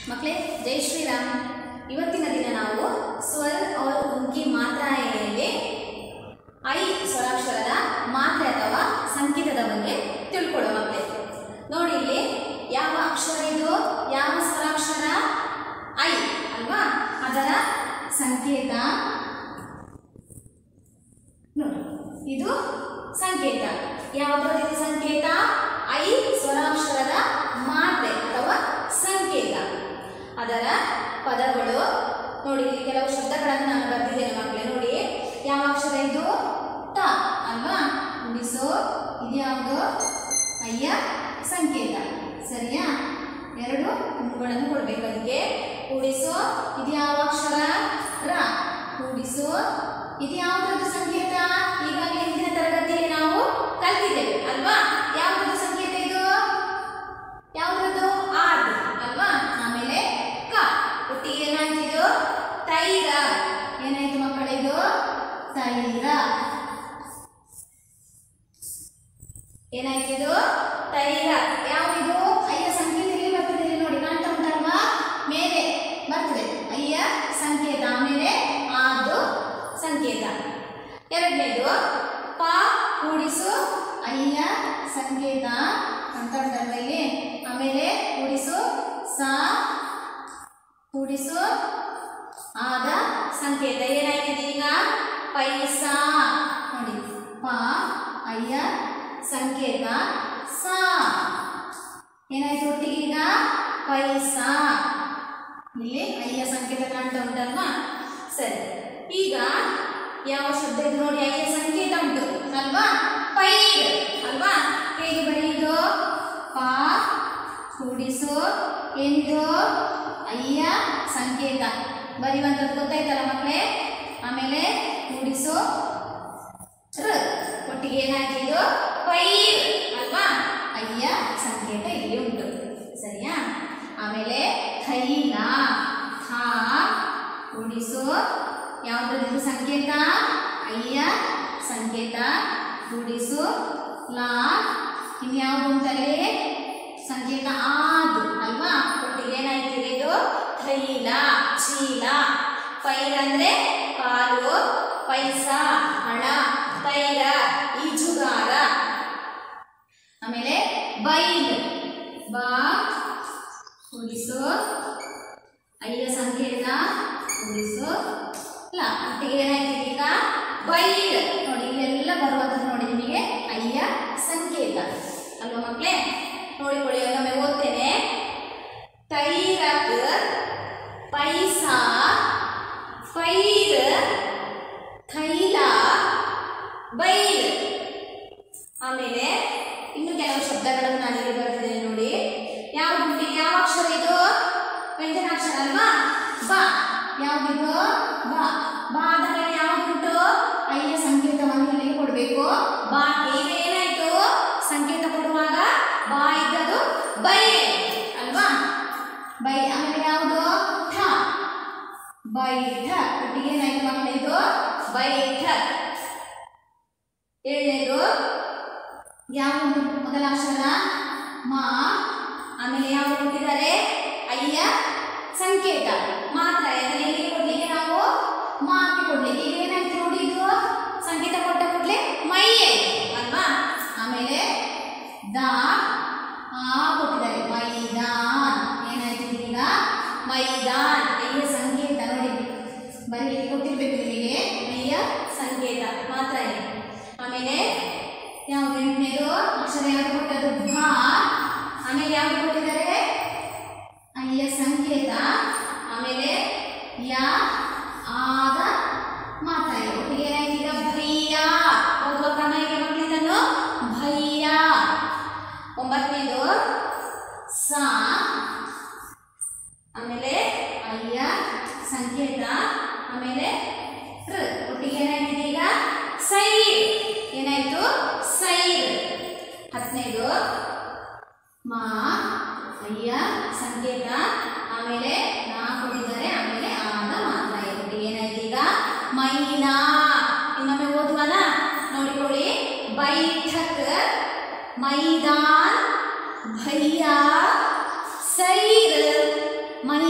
ಮಕ್ಕಳೇ ಜೈ ಶ್ರೀರಾಮ್ ಇವತ್ತಿನ ದಿನ ನಾವು ಸ್ವರ और उनकी ಮಾತ್ರಾಯಲ್ಲಿ ಐ ಸ್ವರಾಕ್ಷರದ ಮಾತ್ರೆ ಅಥವಾ ಸಂಕೇತದ ಬಗ್ಗೆ ತಿಳ್ಕೊಳ್ಳೋ ಮಕ್ಕಳೇ ನೋಡಿ ಇಲ್ಲಿ ಯಾವ ಅಕ್ಷರ ಇದು ಯಾವ ಸ್ವರಾಕ್ಷರ ಐ ಅಲ್ವಾ ಅದರ ಸಂಕೇತ ನೋಡಿ ಇದು ಸಂಕೇತ ಯಾವುದರಲ್ಲಿದೆ ಸಂಕೇತ ಐ ಸ್ವರಾಕ್ಷರದ ಮಾತ್ರೆ ಅಥವಾ ಸಂಕೇತ ಅದರ ಪದಗಳು ನೋಡಿ ಇಲ್ಲಿ ಕೆಲವು ಶಬ್ದಗಳನ್ನು ನಾನು ಬರೆದಿದ್ದೇನೆ ಮಕ್ಕಳೇ ನೋಡಿ ಯಾವ ಅಕ್ಷರ ಇದು ತ ಅಲ್ವಾ ಉಳಿಸೋ ಇದು ಯಾವುದು ಅಯ್ಯ ಸಂಕೇತ ಸರಿಯಾ ಎರಡು ಗುಂಪುಗಳನ್ನು ಕೊಡಬೇಕು ಅದಕ್ಕೆ ಕೂಡಿಸೋ ಇದು ಯಾವ ಅಕ್ಷರ ರ ಕೂಡಿಸೋ ಇದು ಯಾವುದ್ರದ್ದು ಸಂಕೇತ ಈಗಾಗಲೇ ಹಿಂದಿನ ತರಗತಿಯಲ್ಲಿ ನಾವು ಕಲ್ತಿದ್ದೇವೆ ಅಲ್ವಾ ಯಾವುದ್ರದ್ದು ಸಂಕೇತ ಇದು ಯಾವುದ್ರದ್ದು ಆರ್ ಅಲ್ವಾ ಆಮೇಲೆ ಕ ಒಟ್ಟಿಗೆ ಏನಾಯ್ತು ಇದು ತೈರ ಏನಾಯ್ತು ಮಕ್ಕಳೇ ಇದು ತೈರ ಏನಾಯ್ತು ಇದು ತೈರ ಯಾವ್ದಿದು ಅಯ್ಯ ಸಂಕೇತ ಇಲ್ಲಿ ಬರ್ತದೆ ಇಲ್ಲಿ ನೋಡಿ ಕಾಣ್ತಾ ಉಂಟಲ್ವಾ ಮೇಲೆ ಬರ್ತದೆ ಅಯ್ಯ ಸಂಕೇತ ಆಮೇಲೆ ಆದು ಸಂಕೇತ ಎರಡನೇದು ಪ ಕೂಡಿಸು ಅಯ್ಯ ಸಂಕೇತ ಅಂತ ಉಂಟಲ್ವಾ ಇಲ್ಲಿ ಆಮೇಲೆ ಕೂಡಿಸು ಸ ಕೂಡಿಸು ಆದ ಸಂಕೇತ ಏನಾಯ್ತಿದೆ ಈಗ ಪೈಸಾ ನೋಡಿ ಪ ಅಯ್ಯ ಸಂಕೇತ ಸ ಏನಾಯ್ತು ಒಟ್ಟಿಗೆ ಈಗ ಪೈಸಾ ಇಲ್ಲಿ ಅಯ್ಯ ಸಂಕೇತ ಕಾಣ್ತಾ ಉಂಟಲ್ವಾ ಸರಿ ಈಗ ಯಾವ ಶಬ್ದ ಇದು ನೋಡಿ ಅಯ್ಯ ಸಂಕೇತ ಉಂಟು ಅಲ್ವಾ ಪೈರ್ ಅಲ್ವಾ ಹೇಗೆ ಬರೆಯುವುದು ಪ ಕೂಡಿಸು ಏನಿದು ಅಯ್ಯ ಸಂಕೇತ ಬರೆಯುವಂಥದ್ದು ಗೊತ್ತಾಯ್ತಲ್ಲ ಮಕ್ಕಳೇ ಆಮೇಲೆ ಕೂಡಿಸು ರ ಒಟ್ಟಿಗೆ ಏನಾಯ್ತು ಪೈರ್ ಅಲ್ವಾ ಅಯ್ಯ ಸಂಕೇತ ಇಲ್ಲಿ ಉಂಟು ಸರಿಯಾ ಆಮೇಲೆ ಥೈಲ ಥಾ ಕೂಡಿಸು ಯಾವುದ್ರದ್ದು ಸಂಕೇತ ಅಯ್ಯ ಸಂಕೇತ ಕೂಡಿಸು ಲಾ ಇನ್ಯಾವುದು ಉಂಟಲ್ಲಿ ಸಂಕೇತ ಆದು ಅಲ್ವಾ ಒಟ್ಟಿಗೆ ಏನಾಯ್ತು ಇದು ಥೈಲ ಚೀಲ ಪೈರ ಅಂದ್ರೆ ಕಾಲು ಪೈಸಾ ಹಣ ತೈಲ ಈಜುಗಾರ ಆಮೇಲೆ ಬೈಲ್ ಬಾ ಕೂಡಿಸು ಅಯ್ಯ ಸಂಕೇತ ಕೂಡಿಸು ಇಲ್ಲ ಒಟ್ಟಿಗೆ ಏನಾಯ್ತು ಈಗ ಬೈಲ್ ನೋಡಿ ಇಲ್ಲೆಲ್ಲ ಬರುವಂಥದ್ದು ನೋಡಿ ನಿಮಗೆ ಅಯ್ಯ ಸಂಕೇತ ಅಲ್ವಾ ಮಕ್ಕಳೇ ನೋಡಿಕೊಳ್ಳಿ ಒಮ್ಮೆ ಓದ್ತೇನೆ ತೈರಕ್ ಪೈಸಾ ಫೈರ್ ಥೈಲ ಬೈಲ್ ಆಮೇಲೆ ಇನ್ನು ಕೆಲವು ಶಬ್ದಗಳನ್ನು ನಾನು ಇಲ್ಲಿ ಬರೆದಿದ್ದೇನೆ ನೋಡಿ ಯಾವ ಗುಂಪಿಗೆ ಯಾವ ಅಕ್ಷರ ಇದು ವ್ಯಂಜನಾಕ್ಷರ ಅಲ್ವಾ ಬ ಯಾವುದಿದು ಬ ಬ ಆದ ಮೇಲೆ ಯಾವುದುಂಟು ಅಯ್ಯ ಸಂಕೇತವನ್ನು ಇಲ್ಲಿಗೆ ಕೊಡಬೇಕು ಬಾ ಈಗ ಏನಾಯ್ತು ಸಂಕೇತ ಕೊಡುವಾಗ ಬಾ ಇದ್ದದು ಬೈ ಅಲ್ವಾ ಬೈ ಆಮೇಲೆ ಯಾವುದು ಠ ಬೈಠ ಒಟ್ಟಿಗೆ ಏನಾಯ್ತು ಮಕ್ಕಳು ಇದು ಬೈಠ ಏಳನೇದು ಯಾವುದು ಮೊದಲ ಅಕ್ಷರ ಮಾ ಆಮೇಲೆ ಯಾವುದು ಕೊಟ್ಟಿದ್ದಾರೆ ಅಯ್ಯ ಸಂಕೇತ ಮಾತ್ರ ಅದನ್ನ ಎಲ್ಲಿಗೆ ಕೊಡ್ಲಿಕ್ಕೆ ನಾವು ಮಾಕ್ಕೆ ಕೊಡ್ಲಿಕ್ಕೆ ಈಗ ಏನಾಯ್ತು ನೋಡಿ ಇದು ಸಂಕೇತ ಕೊಟ್ಟ ಕೂಡಲೇ ಮೈ ಆಯ್ತು ಅಲ್ವಾ ಆಮೇಲೆ ದಾ ಆ ಕೊಟ್ಟಿದ್ದಾರೆ ಮೈದಾನ್ ಏನಾಯ್ತು ಈಗ ಮೈದಾನ್ ಅಯ್ಯ ಸಂಕೇತ ನೋಡಿ ಬರೀಲಿಕ್ಕೆ ಗೊತ್ತಿರ್ಬೇಕು ನಿಮಗೆ ಅಯ್ಯ ಸಂಕೇತ ಮಾತ್ರ ಇದೆ ಆಮೇಲೆ ಯಾವುದು ಎಂಟನೇದು ಅಕ್ಷರ ಯಾವುದು ಕೊಟ್ಟದ್ದು ಭಾ ಆಮೇಲೆ ಯಾವುದು ಕೊಟ್ಟಿದ್ದಾರೆ ಅಯ್ಯ ಸಂಕೇತ ಆಮೇಲೆ ಯ ಆದ ಮಾತ್ರ ಇದೆ ಒಟ್ಟಿಗೆ ಏನಾಯ್ತು ಈಗ ಭಯ್ಯ ಓದುವ ಕ್ರಮ ಹೇಗೆ ಮಕ್ಕಳು ಇದನ್ನು ಭಯ್ಯ ಒಂಬತ್ತನೇದು ಸಾ ಆಮೇಲೆ ಅಯ್ಯ ಸಂಕೇತ ಆಮೇಲೆ ಋ ಒಟ್ಟಿಗೆ ಏನಾಯ್ತಿದೆ ಈಗ ಸೈರ್ ಏನಾಯ್ತು ಸೈರ್ ಹತ್ತನೇದು ಮಾ ಅಯ್ಯ ಸಂಕೇತ ಆಮೇಲೆ ನಾ ಕೊಟ್ಟಿದ್ದಾರೆ ಆಮೇಲೆ ಆದ ಮಾತ್ರ ಒಟ್ಟಿಗೆ ಏನಾಯ್ತು ಈಗ ಮೈನಾ ಇನ್ನೊಮ್ಮೆ ಓದುವಲ್ಲ ನೋಡಿಕೊಳ್ಳಿ ಬೈಠಕ್ ಮೈದಾನ್ ಭಯ್ಯ ಸೈರ್ ಮೈ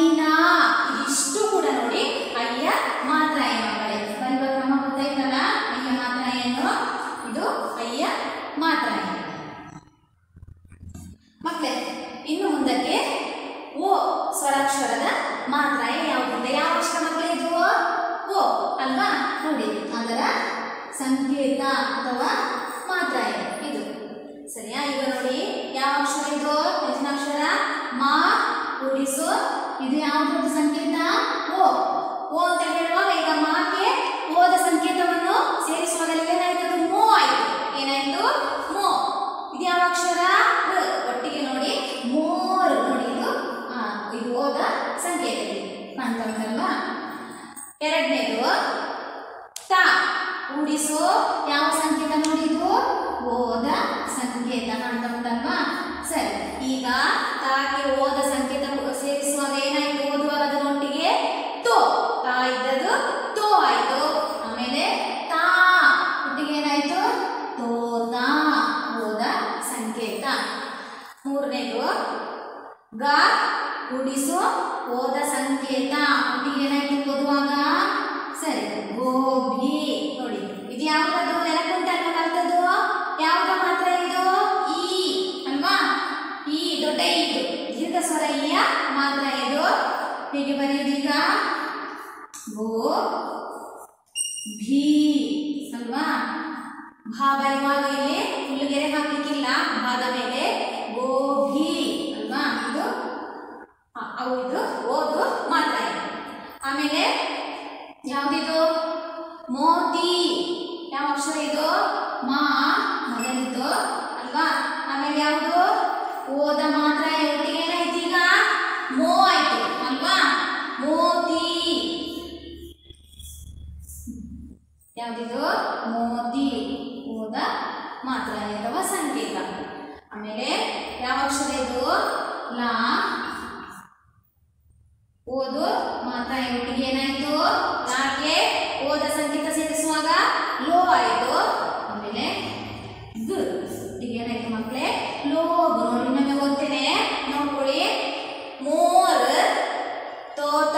ಸ್ವರಾಕ್ಷರದ ಮಾತ್ರ ಯಾವುದಿಲ್ಲ ಯಾವ ಅಕ್ಷರ ಮಕ್ಕಳು ಇದು ಓ ಅಲ್ವಾ ನೋಡಿ ಅದರ ಸಂಕೇತ ಅಥವಾ ಮಾತ್ರ ಇದು ಸರಿಯಾ ಈಗ ನೋಡಿ ಯಾವ ಅಕ್ಷರ ಇದು ಹೆಚ್ಚಿನ ಅಕ್ಷರ ಮಾ ಕೂಡಿಸು ಇದು ಯಾವುದ್ರದ್ದು ಸಂಕೇತ ಓ ಓ ಅಂತ ಹೇಳುವಾಗ ಈಗ ಮಾಗೆ ಓದ ಸಂಕೇತವನ್ನು ಸೇರಿಸುವಾಗ ಏನಾಯ್ತು ಅದು ಮೋ ಆಯ್ತು ಏನಾಯ್ತು ಮೋ ಇದು ಯಾವ ಅಕ್ಷರ ಋ. ಒಟ್ಟಿಗೆ ನೋಡಿ ಮೋರ್ ನೋಡಿ ಇದು ಆ, ಇದು ಓದ ಸಂಕೇತ ಇದೆ ಕಾಣ್ತಾ ಉಂಟಲ್ವಾ ಎರಡನೇದು ತ ಕೂಡಿಸು ಯಾವ ಸಂಕೇತ ನೋಡಿದು ಓದ ಸಂಕೇತ ಕಾಣ್ತಾ ಉಂಟಲ್ವಾ ಸರಿ ಈಗ ತಾಗೆ ಓದ ಸಂಕೇತ ಸೇರಿಸುವಾಗ ಏನಾಯ್ತು ಓದುವಾಗ ಅದರೊಟ್ಟಿಗೆ ತೋ ತಾ ಇದ್ದದ್ದು ತೋ ಆಯ್ತು ಆಮೇಲೆ ತಾ ಒಟ್ಟಿಗೆ ಏನಾಯ್ತು ತೋತ ಓದ ಸಂಕೇತ ಮೂರನೇದು ಗ ಕೂಡಿಸು ಓದ ಸಂಕೇತ ಒಟ್ಟಿಗೆ ಏನಾಯ್ತು ಓದುವಾಗ ಸರಿ ಗೋಬಿ ನೋಡಿ ಇದು ಯಾವ್ದದು ನೆನಪುಂಟಲ್ವ ಕಲ್ತದ್ದು ಯಾವ್ದ ಮಾತ್ರ ಇದು ಈ ಅಲ್ವಾ ಈ ದೊಡ್ಡ ಇದು ದೀರ್ಘ ಸ್ವರ ಈಯ ಮಾತ್ರ ಇದು ಹೇಗೆ ಬರೆಯುವುದು ಈಗ ಗೋ ಭೀ ಅಲ್ವಾ ಭಾ ಬರೆಯುವಾಗ ಇಲ್ಲಿ ಹುಲ್ಲುಗೆರೆ ಹಾಕ್ಲಿಕ್ಕಿಲ್ಲ ಭಾದ ಮೇಲೆ ಗೋಭಿ ಅಲ್ವಾ ಇದು ಆ, ಅವು ಇದು ಓದು ಮಾತ್ರ ಇದೆ ಆಮೇಲೆ ಯಾವುದಿದು ಮೋತಿ ಯಾವ ಅಕ್ಷರ ಇದು ಮಾ ಮೊದಲಿದ್ದು ಅಲ್ವಾ ಆಮೇಲೆ ಯಾವುದು ಓದ ಮಾತ್ರ ಒಟ್ಟಿಗೆ ಏನಾಯ್ತು ಈಗ ಮೋ ಆಯ್ತು ಅಲ್ವಾ ಮೋತಿ ಯಾವುದಿದು ಮೋತಿ ಓದ ಮಾತ್ರ ಅಥವಾ ಸಂಕೇತ ಆಮೇಲೆ ಯಾವ ಅಕ್ಷರ ಇದು ಲಾ ಓದು ಮಾತ್ರ ಒಟ್ಟಿಗೆ ಏನಾಯ್ತು ಲಾಗೆ ಓದ ಸಂಕೇತ ಸೇರಿಸುವಾಗ ಲೋ ಆಯ್ತು ಆಮೇಲೆ ಗ್ ಒಟ್ಟಿಗೆ ಏನಾಯ್ತು ಮಕ್ಕಳೇ ಲೋಬ್ ನೋಡಿ ನಮಗೆ ಓದ್ತೇನೆ ನೋಡ್ಕೊಳ್ಳಿ ಮೋರ್ ತೋತ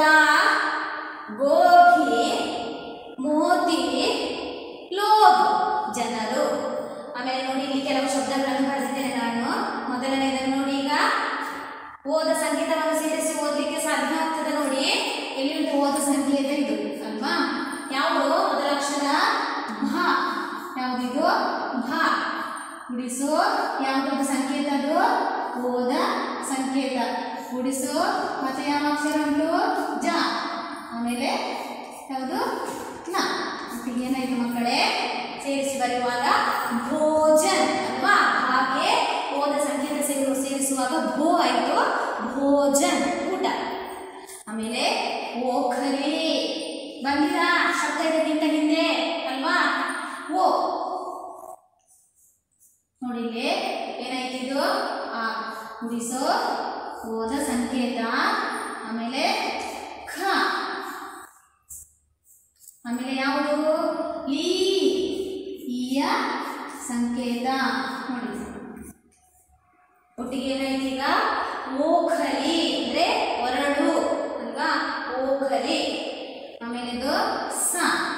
ಗೋಬಿ ಮೋತಿ ಲೋಬ್ ಜನರು ಆಮೇಲೆ ನೋಡಿ ಇಲ್ಲಿ ಕೆಲವು ಶಬ್ದಗಳನ್ನು ಬರೆದಿದ್ದೇನೆ ನಾನು ಮೊದಲನೇದನ್ನು ನೋಡಿ ಈಗ ಓದ ಸಂಕೇತವನ್ನು ಸೇರಿಸಿ ಓದಲಿಕ್ಕೆ ಸಾಧ್ಯ ಆಗ್ತದೆ ನೋಡಿ ಎಲ್ಲಿ ಉಂಟು ಓದ ಸಂಕೇತ ಇದು ಅಲ್ವಾ ಯಾವುದು ಮೊದಲ ಅಕ್ಷರ ಭ ಯಾವುದಿದು ಭ ಗುಡಿಸು ಯಾವುದೊಂದು ಸಂಕೇತ ಅದು ಓದ ಸಂಕೇತ ಗುಡಿಸು ಮತ್ತೆ ಯಾವ ಅಕ್ಷರ ಉಂಟು ಜ ಆಮೇಲೆ ಯಾವುದು ನ ಒಟ್ಟಿಗೆ ಏನಾಯ್ತು ಮಕ್ಕಳೇ ಸೇರಿಸಿ ಬರೆಯುವಾಗ ಭೋಜನ್ ಅಲ್ವಾ ಹಾಗೆ ಓದ ಸಂಕೇತ ಸೇರು ಸೇರಿಸುವಾಗ ಭೋ ಆಯ್ತು ಭೋಜನ್ ಊಟ ಆಮೇಲೆ ಓಖರಿ ಬಂದಿರ ಶಬ್ದ ಇದಕ್ಕಿಂತ ಹಿಂದೆ ಅಲ್ವಾ ಓ ನೋಡಿ ಇಲ್ಲಿ ಏನಾಯ್ತು ಇದು ಆ ಗುಡಿಸು ಓದ ಸಂಕೇತ ಆಮೇಲೆ ಖ ಆಮೇಲೆ ಯಾವುದು ಲೀ ಈಯ ಸಂಕೇತ ನೋಡಿ ಒಟ್ಟಿಗೆ ಏನಾಯ್ತು ಈಗ ಓಖಲಿ ಅಂದ್ರೆ ಒರಳು ಅಲ್ವಾ ಓಖಲಿ ಆಮೇಲೆ ಇದು ಸ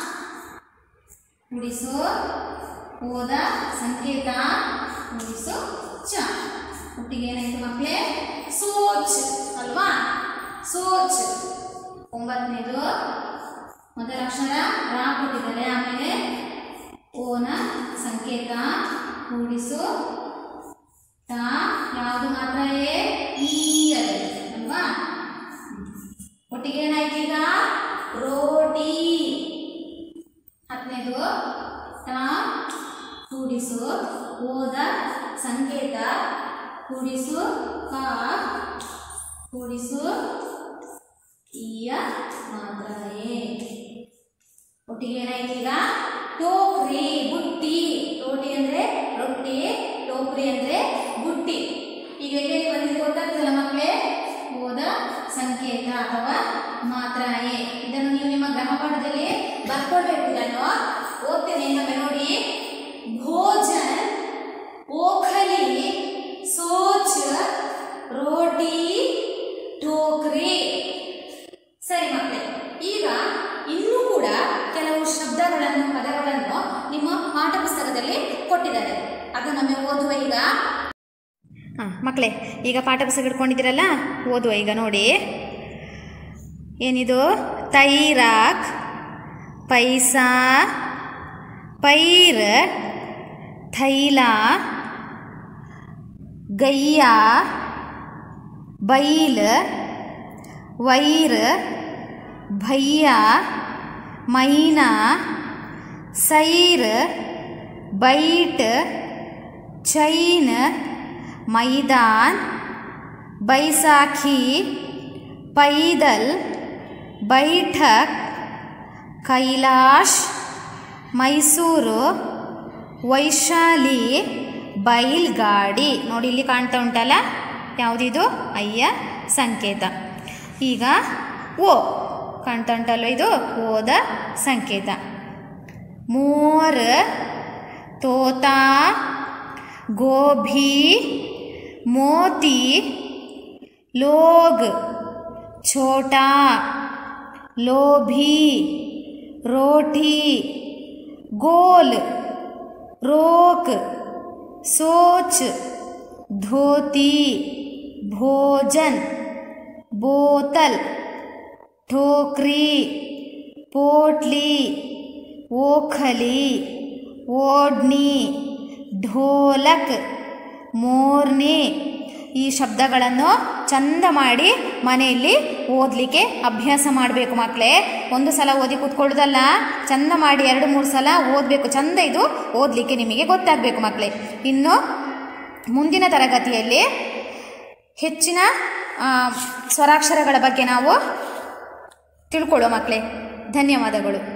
ಉಡಿಸು ಓದ ಸಂಕೇತ ಉಡಿಸು ಚ ಒಟ್ಟಿಗೆ ಏನಾಯ್ತು ಮಕ್ಕಳೇ ಸೋಚ್ ಅಲ್ವಾ ಸೋಚ್ ಒಂಬತ್ತನೇದು ಮೊದಲ ಅಕ್ಷರ ರಾ ಕೊಟ್ಟಿದ್ದಾರೆ ಆಮೇಲೆ ಓನ ಸಂಕೇತ ಕೂಡಿಸು ತ ಯಾವುದು ಮಾತ್ರ ಏ ಈ ಅಲ್ಲಿ ಅಲ್ವಾ ಒಟ್ಟಿಗೆ ಏನಾಯ್ತು ಈಗ ರೋಟಿ ಹತ್ತನೇದು ಟ ಕೂಡಿಸು ಓದ ಸಂಕೇತ ಕೂಡಿಸು ಕ ಕೂಡಿಸು ಈಯ ಮಾತ್ರ ಏ ಒಟ್ಟಿಗೆ ಏನಾಯ್ತು ಈಗ ಟೋಕ್ರಿ ಬುಟ್ಟಿ ರೋಟಿ ಅಂದ್ರೆ ರೊಟ್ಟಿ ಟೋಕ್ರಿ ಅಂದ್ರೆ ಬುಟ್ಟಿ ಈಗ ಎಲ್ಲೆಲ್ಲಿ ಬಂದಿದ್ದು ಗೊತ್ತಾಗ್ತದಲ್ಲ ಮಕ್ಕಳೇ ಓದ ಸಂಕೇತ ಅಥವಾ ಮಾತ್ರ ಎ ಇದನ್ನು ನೀವು ನಿಮ್ಮ ಗೃಹಪಾಠದಲ್ಲಿ ಬರ್ಕೊಳ್ಬೇಕು ಇದನ್ನು ಓದ್ತೇನೆ ಇನ್ನೊಮ್ಮೆ ನೋಡಿ ಭೋಜನ್ ಓಖಲಿ ಸೋಚ್ ರೋಟಿ ಟೋಕ್ರಿ ಸರಿ ಮಕ್ಕಳೇ ಈಗ ಇನ್ನೂ ಕೂಡ ಕೆಲವು ಶಬ್ದಗಳನ್ನು ಪದಗಳನ್ನು ನಿಮ್ಮ ಪಾಠ ಪುಸ್ತಕದಲ್ಲಿ ಕೊಟ್ಟಿದ್ದಾರೆ ಅದನ್ನು ನಾವು ಓದುವ ಈಗ ಹಾಂ ಮಕ್ಕಳೇ ಈಗ ಪಾಠ ಪುಸ್ತಕ ಇಟ್ಕೊಂಡಿದ್ದೀರಲ್ಲ ಓದುವ ಈಗ ನೋಡಿ ಏನಿದು ತೈರಾಕ್ ಪೈಸಾ ಪೈರ್ ಥೈಲ ಗಯ್ಯ ಬೈಲ್ ವೈರ್ ಭಯ್ಯ ಮೈನಾ ಸೈರ್ ಬೈಟ್ ಚೈನ್ ಮೈದಾನ್ ಬೈಸಾಖಿ ಪೈದಲ್ ಬೈಠಕ್ ಕೈಲಾಶ್ ಮೈಸೂರು ವೈಶಾಲಿ ಬೈಲ್ಗಾಡಿ ನೋಡಿ ಇಲ್ಲಿ ಕಾಣ್ತಾ ಉಂಟಲ್ಲ ಯಾವುದಿದು ಅಯ್ಯ ಸಂಕೇತ ಈಗ ಓ ಕಾಣ್ತಾ ಉಂಟಲ್ಲ ಇದು ಓದ ಸಂಕೇತ ಮೋರ್ ತೋತಾ ಗೋಭಿ ಮೋತಿ ಲೋಗ್ ಛೋಟಾ ಲೋಭಿ ರೋಟಿ ಗೋಲ್ रोक सोच धोती भोजन बोतल ठोकरी पोटली ओखली ओढ़नी ಢೋಲಕ್ ಮೋರ್ನಿ ಈ ಶಬ್ದಗಳನ್ನು ಚಂದ ಮಾಡಿ ಮನೆಯಲ್ಲಿ ಓದಲಿಕ್ಕೆ ಅಭ್ಯಾಸ ಮಾಡಬೇಕು ಮಕ್ಕಳೇ ಒಂದು ಸಲ ಓದಿ ಕೂತ್ಕೊಳ್ಳೋದಲ್ಲ ಚಂದ ಮಾಡಿ ಎರಡು ಮೂರು ಸಲ ಓದಬೇಕು ಚಂದ ಇದು ಓದಲಿಕ್ಕೆ ನಿಮಗೆ ಗೊತ್ತಾಗಬೇಕು ಮಕ್ಕಳೇ ಇನ್ನು ಮುಂದಿನ ತರಗತಿಯಲ್ಲಿ ಹೆಚ್ಚಿನ ಆ, ಸ್ವರಾಕ್ಷರಗಳ ಬಗ್ಗೆ ನಾವು ತಿಳ್ಕೊಳ್ಳೋ ಮಕ್ಕಳೇ ಧನ್ಯವಾದಗಳು